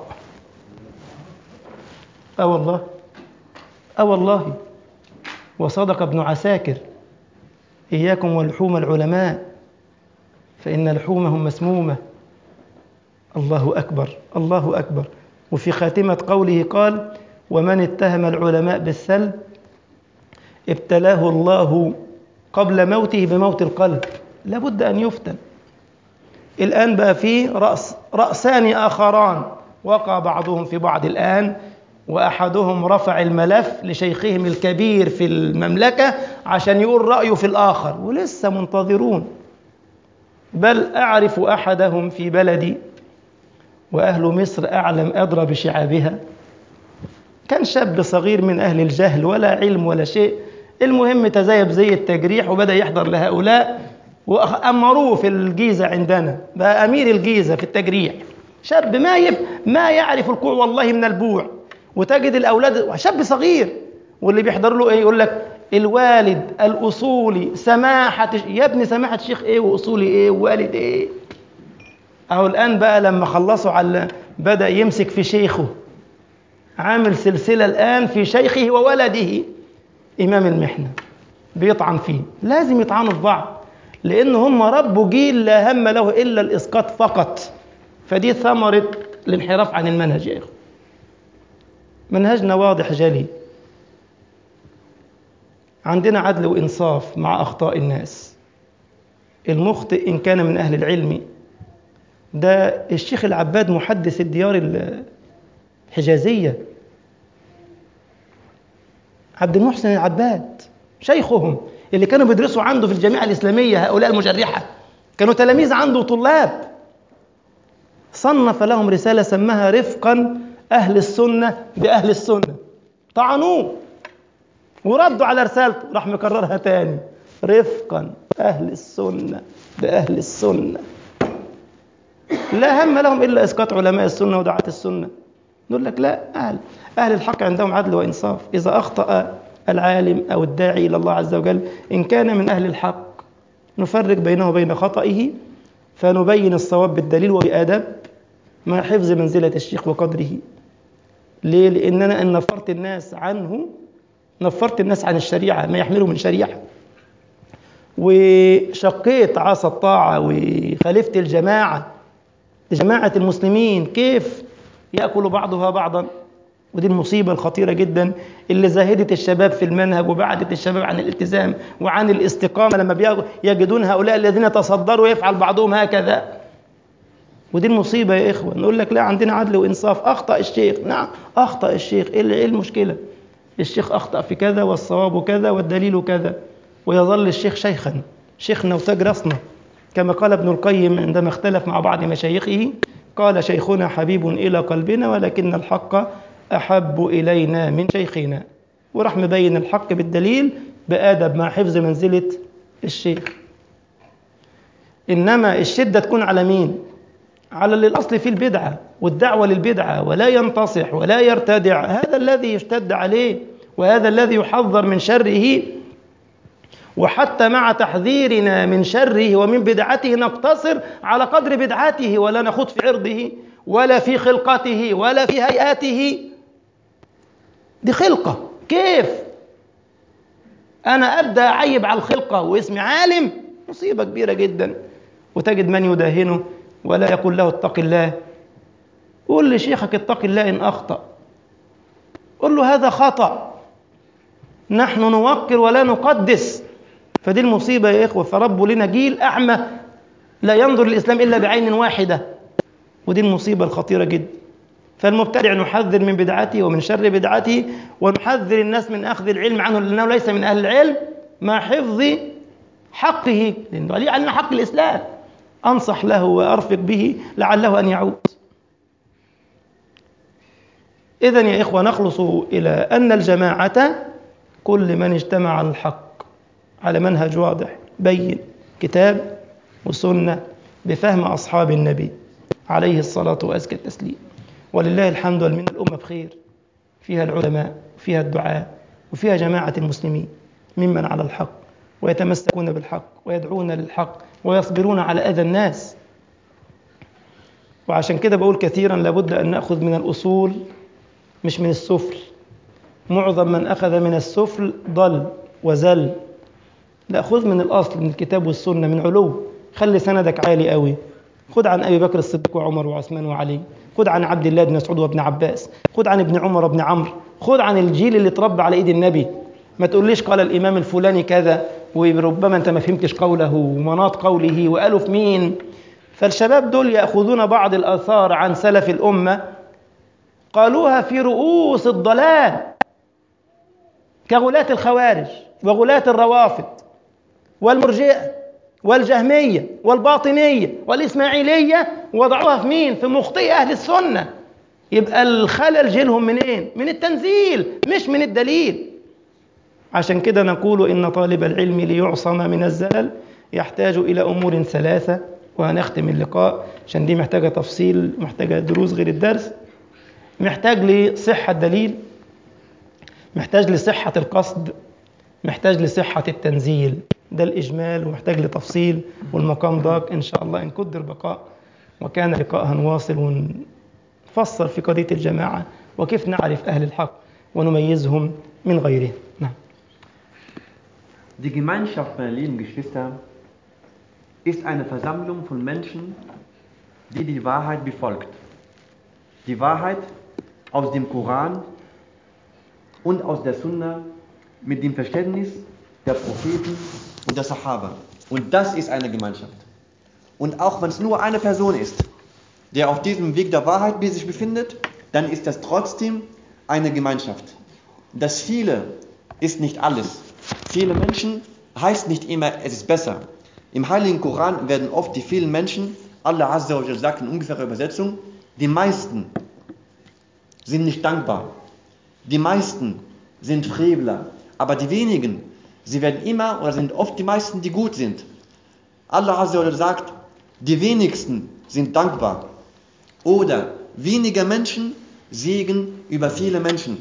A: أه والله أه والله وصدق ابن عساكر إياكم ولحوم العلماء فإن لحومهم مسمومة الله أكبر الله أكبر وفي خاتمة قوله قال ومن اتهم العلماء بالسلب ابتلاه الله قبل موته بموت القلب لابد أن يفتن الآن بقى في رأس رأسان آخران وقع بعضهم في بعض الآن وأحدهم رفع الملف لشيخهم الكبير في المملكة عشان يقول رأيه في الآخر ولسه منتظرون بل أعرف أحدهم في بلدي وأهل مصر أعلم أدرى بشعابها كان شاب صغير من أهل الجهل ولا علم ولا شيء المهم تزايب زي التجريح وبدأ يحضر لهؤلاء وأمروه في الجيزة عندنا بقى أمير الجيزة في التجريح شاب ما يف ما يعرف الكوع والله من البوع وتجد الأولاد شاب صغير واللي بيحضر له إيه يقول لك الوالد الأصولي سماحة يا ابني سماحة الشيخ إيه وأصولي إيه ووالد إيه أهو الآن بقى لما خلصوا على بدأ يمسك في شيخه عامل سلسلة الآن في شيخه وولده إمام المحنة بيطعن فيه لازم يطعنوا في بعض لأن هم ربوا جيل لا هم له إلا الإسقاط فقط فدي ثمرة الانحراف عن المنهج يا إخوة منهجنا واضح جلي عندنا عدل وإنصاف مع أخطاء الناس المخطئ إن كان من أهل العلم ده الشيخ العباد محدث الديار الحجازية عبد المحسن العباد شيخهم اللي كانوا بيدرسوا عنده في الجامعة الإسلامية هؤلاء المجرحة كانوا تلاميذ عنده وطلاب صنف لهم رسالة سماها رفقا أهل السنة بأهل السنة طعنوه وردوا على رسالته راح مكررها تاني رفقا أهل السنة بأهل السنة لا هم لهم إلا إسقاط علماء السنة ودعاة السنة نقول لك لا أهل أهل الحق عندهم عدل وإنصاف إذا أخطأ العالم أو الداعي إلى الله عز وجل إن كان من أهل الحق نفرق بينه وبين خطئه فنبين الصواب بالدليل وبأدب مع حفظ منزلة الشيخ وقدره ليه؟ لأننا إن نفرت الناس عنه نفرت الناس عن الشريعة ما يحمله من شريعة وشقيت عصا الطاعة وخالفت الجماعة جماعة المسلمين كيف يأكل بعضها بعضا ودي المصيبة الخطيرة جدا اللي زاهدت الشباب في المنهج وبعدت الشباب عن الالتزام وعن الاستقامة لما يجدون هؤلاء الذين تصدروا يفعل بعضهم هكذا ودي المصيبة يا إخوة نقول لك لا عندنا عدل وإنصاف أخطأ الشيخ نعم أخطأ الشيخ إيه المشكلة الشيخ أخطأ في كذا والصواب كذا والدليل كذا ويظل الشيخ شيخا شيخنا وتاج راسنا كما قال ابن القيم عندما اختلف مع بعض مشايخه قال شيخنا حبيب إلى قلبنا ولكن الحق أحب إلينا من شيخنا وراح مبين الحق بالدليل بآدب مع حفظ منزلة الشيخ إنما الشدة تكون على مين؟ على اللي الأصل فيه البدعة والدعوة للبدعة ولا ينتصح ولا يرتدع هذا الذي يشتد عليه وهذا الذي يحذر من شره وحتى مع تحذيرنا من شره ومن بدعته نقتصر على قدر بدعته ولا نخوض في عرضه ولا في خلقته ولا في هيئاته دي خلقة كيف أنا أبدأ أعيب على الخلقة واسمي عالم مصيبة كبيرة جدا وتجد من يداهنه ولا يقول له اتق الله قول لشيخك اتق الله إن أخطأ قل له هذا خطأ نحن نوقر ولا نقدس فدي المصيبة يا إخوة فربوا لنا جيل أعمى لا ينظر الإسلام إلا بعين واحدة ودي المصيبة الخطيرة جدا فالمبتدع نحذر من بدعته ومن شر بدعته ونحذر الناس من أخذ العلم عنه لأنه ليس من أهل العلم مع حفظ حقه لأنه عليه علينا حق الإسلام أنصح له وأرفق به لعله أن يعود إذا يا إخوة نخلص إلى أن الجماعة كل من اجتمع على الحق على منهج واضح بين كتاب وسنة بفهم أصحاب النبي عليه الصلاة وأزكى التسليم ولله الحمد والمنة الأمة بخير فيها العلماء وفيها الدعاء وفيها جماعة المسلمين ممن على الحق ويتمسكون بالحق ويدعون للحق ويصبرون على أذى الناس وعشان كده بقول كثيرا لابد أن نأخذ من الأصول مش من السفل معظم من أخذ من السفل ضل وزل لا خذ من الأصل من الكتاب والسنة من علو خلي سندك عالي قوي خذ عن أبي بكر الصديق وعمر وعثمان وعلي خذ عن عبد الله بن مسعود وابن عباس خذ عن ابن عمر وابن عمرو خذ عن الجيل اللي اتربى على ايد النبي ما تقوليش قال الامام الفلاني كذا وربما انت ما فهمتش قوله ومناط قوله وقالوا في مين فالشباب دول ياخذون بعض الاثار عن سلف الامه قالوها في رؤوس الضلال كغلاة الخوارج وغلاة الروافض والمرجئة والجهمية والباطنية والإسماعيلية وضعوها في مين؟ في مخطئ أهل السنة يبقى الخلل جيلهم منين؟ من التنزيل مش من الدليل عشان كده نقول إن طالب العلم ليعصم من الزلل يحتاج إلى أمور ثلاثة وهنختم اللقاء عشان دي محتاجة تفصيل محتاجة دروس غير الدرس محتاج لصحة دليل محتاج لصحة القصد محتاج لصحة التنزيل ده الإجمال ومحتاج لتفصيل والمقام ضاق إن شاء الله إن قدر بقاء وكان لقاء هنواصل ونفصل في قضية الجماعة وكيف نعرف أهل الحق ونميزهم من غيرهم نعم
B: Die Gemeinschaft, meine lieben Geschwister, ist eine Versammlung von Menschen, die die Wahrheit befolgt. Die Wahrheit aus dem Koran und aus der Sunna mit dem Verständnis der Propheten und der Sahaba. Und das ist eine Gemeinschaft. Und auch wenn es nur eine Person ist, der auf diesem Weg der Wahrheit sich befindet, dann ist das trotzdem eine Gemeinschaft. Das Viele ist nicht alles. Viele Menschen heißt nicht immer, es ist besser. Im Heiligen Koran werden oft die vielen Menschen, Allah Azza wa Jalla sagt in ungefährer Übersetzung, die meisten sind nicht dankbar. Die meisten sind Frevler. Aber die wenigen, sie werden immer oder sind oft die meisten, die gut sind. Allah Azza wa Jalla sagt, die wenigsten sind dankbar. Oder weniger Menschen siegen über viele Menschen.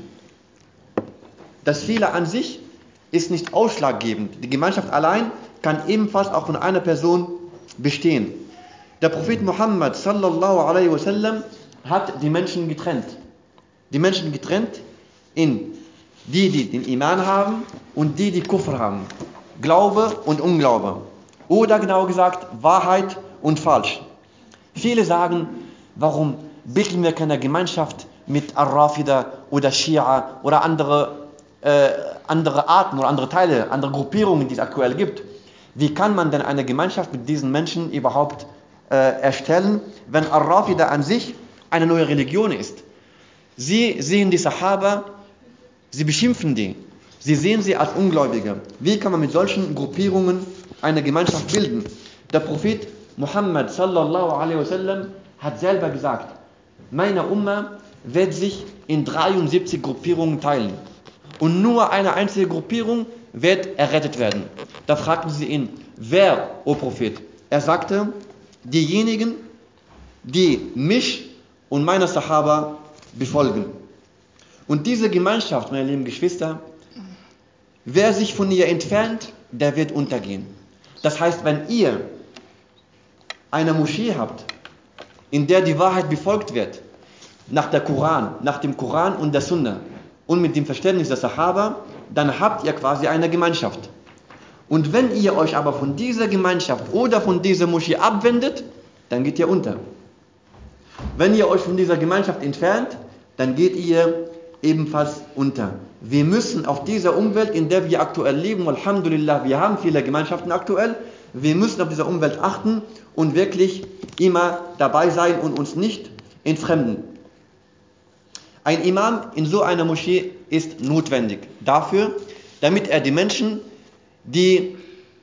B: Das Viele an sich ist nicht ausschlaggebend. Die Gemeinschaft allein kann ebenfalls auch von einer Person bestehen. Der Prophet Muhammad sallallahu alaihi wasallam hat die Menschen getrennt. Die Menschen getrennt in die, die den Iman haben und die, die Kufr haben. Glaube und Unglaube. Oder genau gesagt, Wahrheit und Falsch. Viele sagen, warum bilden wir keine Gemeinschaft mit Al-Rafida oder Shia oder andere, äh, andere Arten oder andere Teile, andere Gruppierungen, die es aktuell gibt. Wie kann man denn eine Gemeinschaft mit diesen Menschen überhaupt äh, erstellen, wenn Al-Rafida an sich eine neue Religion ist? Sie sehen die Sahaba, sie beschimpfen die, sie sehen sie als Ungläubige. Wie kann man mit solchen Gruppierungen eine Gemeinschaft bilden? Der Prophet Muhammad sallallahu alaihi wasallam hat selber gesagt, meine Umma wird sich in 73 Gruppierungen teilen. Und nur eine einzige Gruppierung wird errettet werden. Da fragten sie ihn, wer, o Prophet? Er sagte, diejenigen, die mich und meine Sahaba befolgen. Und diese Gemeinschaft, meine lieben Geschwister, wer sich von ihr entfernt, der wird untergehen. Das heißt, wenn ihr eine Moschee habt, in der die Wahrheit befolgt wird, nach der Koran, nach dem Koran und der Sunna und mit dem Verständnis der Sahaba, dann habt ihr quasi eine Gemeinschaft. Und wenn ihr euch aber von dieser Gemeinschaft oder von dieser Moschee abwendet, dann geht ihr unter. Wenn ihr euch von dieser Gemeinschaft entfernt, dann geht ihr ebenfalls unter. Wir müssen auf dieser Umwelt, in der wir aktuell leben, Alhamdulillah, wir haben viele Gemeinschaften aktuell, wir müssen auf diese Umwelt achten und wirklich immer dabei sein und uns nicht entfremden. Ein Imam in so einer Moschee ist notwendig dafür, damit er die Menschen, die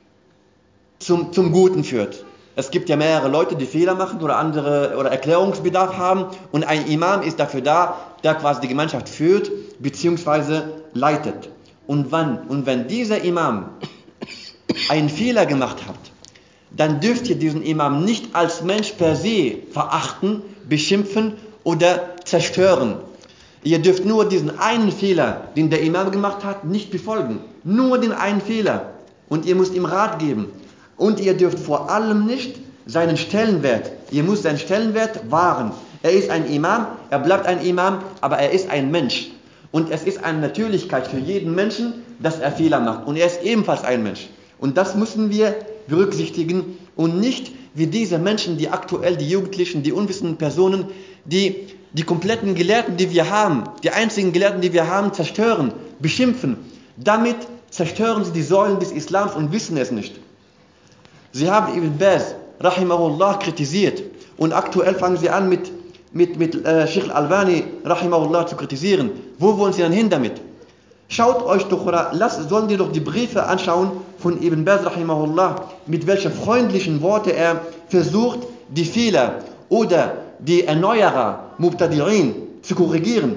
B: zum, zum Guten führt. Es gibt ja mehrere Leute, die Fehler machen oder andere oder Erklärungsbedarf haben und ein Imam ist dafür da, der quasi die Gemeinschaft führt bzw. leitet. Und wann und wenn dieser Imam einen Fehler gemacht hat, dann dürft ihr diesen Imam nicht als Mensch per se verachten, beschimpfen oder zerstören. Ihr dürft nur diesen einen Fehler, den der Imam gemacht hat, nicht befolgen. Nur den einen Fehler. Und ihr müsst ihm Rat geben. Und ihr dürft vor allem nicht seinen Stellenwert, ihr müsst seinen Stellenwert wahren. Er ist ein Imam, er bleibt ein Imam, aber er ist ein Mensch. Und es ist eine Natürlichkeit für jeden Menschen, dass er Fehler macht. Und er ist ebenfalls ein Mensch. Und das müssen wir berücksichtigen und nicht wie diese Menschen, die aktuell, die Jugendlichen, die unwissenden Personen, die die kompletten Gelehrten, die wir haben, die einzigen Gelehrten, die wir haben, zerstören, beschimpfen. Damit zerstören sie die Säulen des Islams und wissen es nicht. Sie haben Ibn Baz, rahimahullah, kritisiert. Und aktuell fangen sie an mit, mit, mit äh, Sheikh Al-Albani, rahimahullah, zu kritisieren. Wo wollen sie dann hin damit? Schaut euch doch, oder lasst, sollen die doch die Briefe anschauen von Ibn Baz, rahimahullah, mit welchen freundlichen Worten er versucht, die Fehler oder die Erneuerer, Mubtadi'in, zu korrigieren.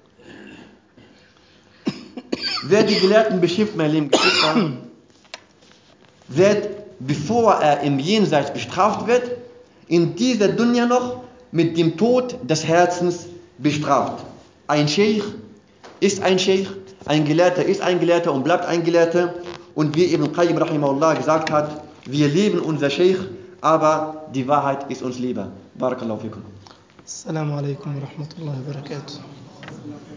B: Wer die Gelehrten beschimpft, mein lieben Geschwister, wird, bevor er im Jenseits bestraft wird, in dieser Dunya noch mit dem Tod des Herzens bestraft. Ein Sheikh ist ein Sheikh, ein Gelehrter ist ein Gelehrter und bleibt ein Gelehrter. Und wie Ibn Qayyim rahimahullah gesagt hat, wir lieben unser Sheikh, aber die Wahrheit ist uns lieber. Barakallahu fikum.
A: السلام عليكم ورحمة الله وبركاته